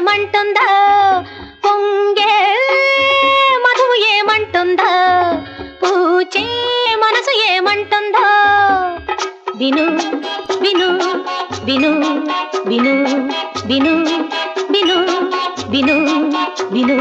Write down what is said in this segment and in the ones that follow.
ఏమంటుందో పొంగే మధువు ఏమంటుందో పూచే మనసు ఏమంటుందో విను విను విను విను విను విను విను విను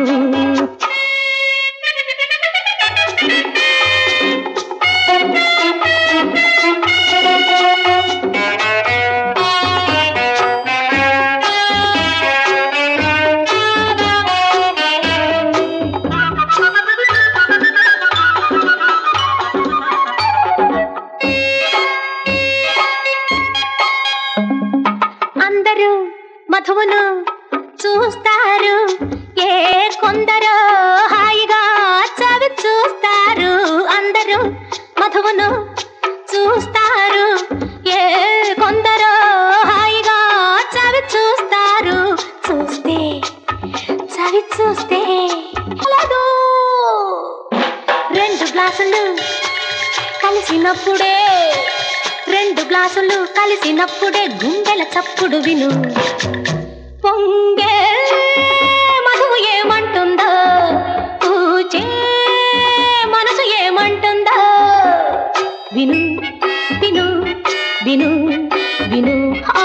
అందరూ మధువును చూస్తారు ఏ కొందరు హాయిగా చవి చూస్తారు అందరూ మధువును చూస్తారు ఏ కొందరు హాయిగా చవి చూస్తారు చూస్తే చవి చూస్తే అలదో. రెండు గ్లాసులు కలిసినప్పుడే రెండు గ్లాసులు కలిసినప్పుడే గుండెల చప్పుడు విను పొంగే మధువు ఏమంటుందో పూచే మనసు ఏమంటుందో విను విను విను విను ఆ.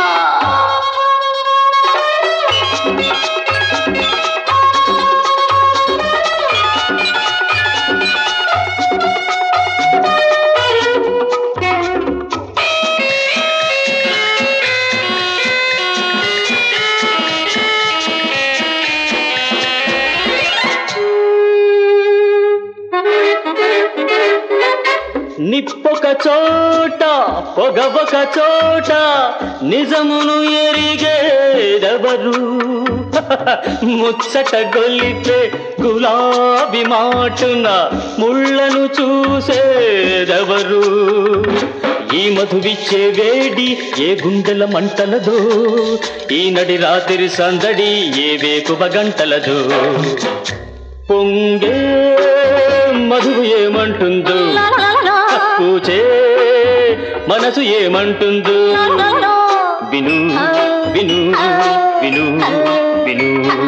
నిప్పొక చోట పొగ ఒక చోట నిజమును ఎరిగేదెవరు ముచ్చట గొల్లితే గులాబి మాటున ముళ్ళను చూసేదెవరు ఈ మధువిచ్చే వేడి ఏ గుండెల మంటలదో ఈ నడి రాత్రి సందడి ఏ వేకువ గంటలదో పొంగే మధువు ఏమంటుందో లా లా లా లా. పూచే మనసు ఏమంటుందో లా లా లా. విను విను విను విను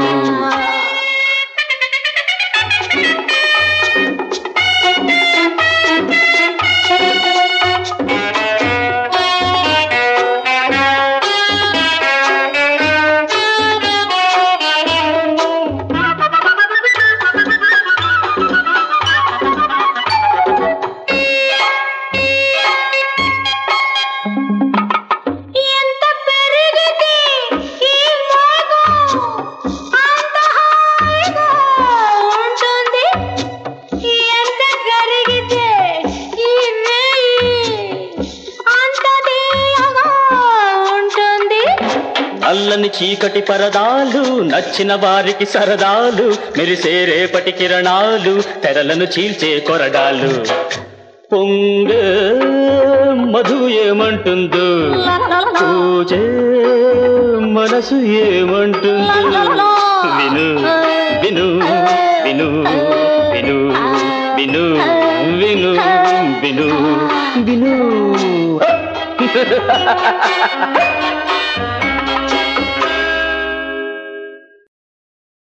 ఎంత పెరిగితే ఈ మోగం అంత హాయిగా ఉంటుంది ఎంత కరిగితే ఈ రేయి అంత తీయగా ఉంటుంది అల్లని చీకటి పరదాలు నచ్చిన వారికి సరదాలు మెరిసే రేపటి కిరణాలు తెరలను చీల్చే కొరడాలు పొంగే మధు ఏమంటుందో లా లా లా లా. పూజే మనసు ఏమంటుందో విను విను విను విను విను విను విను విను